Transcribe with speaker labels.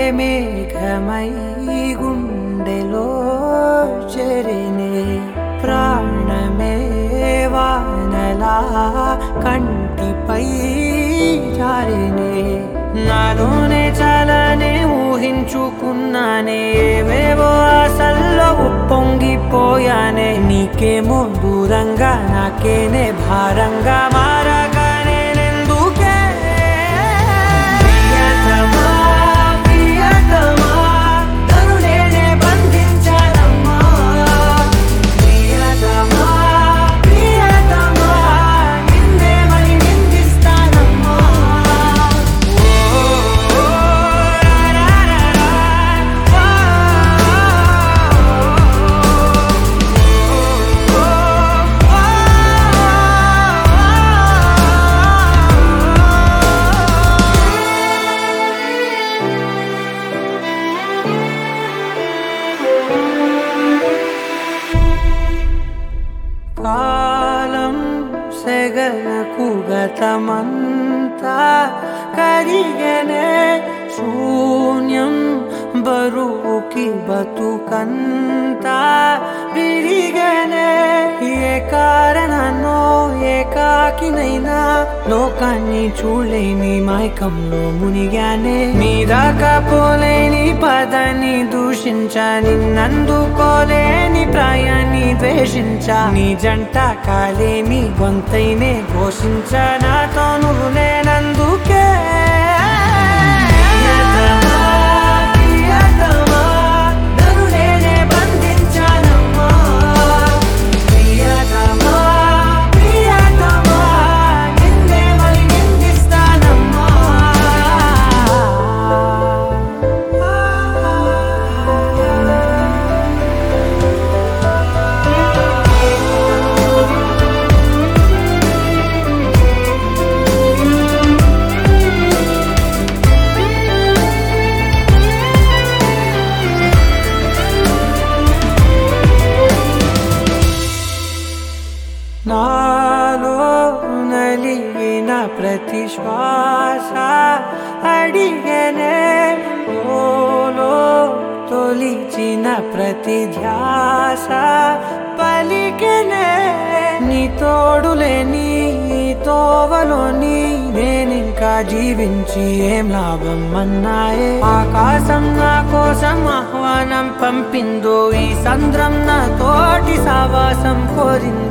Speaker 1: మేఘమై గుండెలో చెరినే ప్రాణమే వానలా కంటిపై జారినే నాలోనే చాలానే ఊహించుకున్నానే ఏవేవో ఆశల్లో ఉప్పొంగిపోయానే నీకేమో దూరంగా నాకేనే భారంగా మారగానే నెందుకే ప్రియతమా ప్రియతమా నన్ను నేనే బంధించానమ్మా ప్రియతమా ప్రియతమా నిన్నే మరి నిందిస్తానమ్మా ఓ రా రా రా కాలం సెగలకు గతమంతా కరిగనే శూన్యం బరువుకి బతుకంతా విరిగనే ఏ కారణనో ఏకాకినైనా లోకాన్ని చూడలేని మైకంలో మునిగానే నీ దాకా పోలేని పదాన్ని దూషించా నిన్నందుకోలేని ప్రాయాన్ని ద్వేషించా నీ జంట కాలేని గొంతైనే ఘోషించా నాతో నువ్వు లేనందుకే ప్రియతమా, ప్రియతమా, నన్ను నేనే బంధించానమ్మా. ప్రియతమా, ప్రియతమా, నిన్నే మరి నిందిస్తానమ్మా. నాలో నలిగిన ప్రతి శ్వాస అడిగనే ఓలో తొలిచిన ప్రతి ధ్యాస పలికనే నీ తోడులేని నీ తోవలోని నేనింకా జీవించి ఏం లాభం అన్నాయే ఆకాశం నా కోసం ఆహ్వానం పంపిందో ఈ సంద్రం నా తోటి సావాసం కోరిందో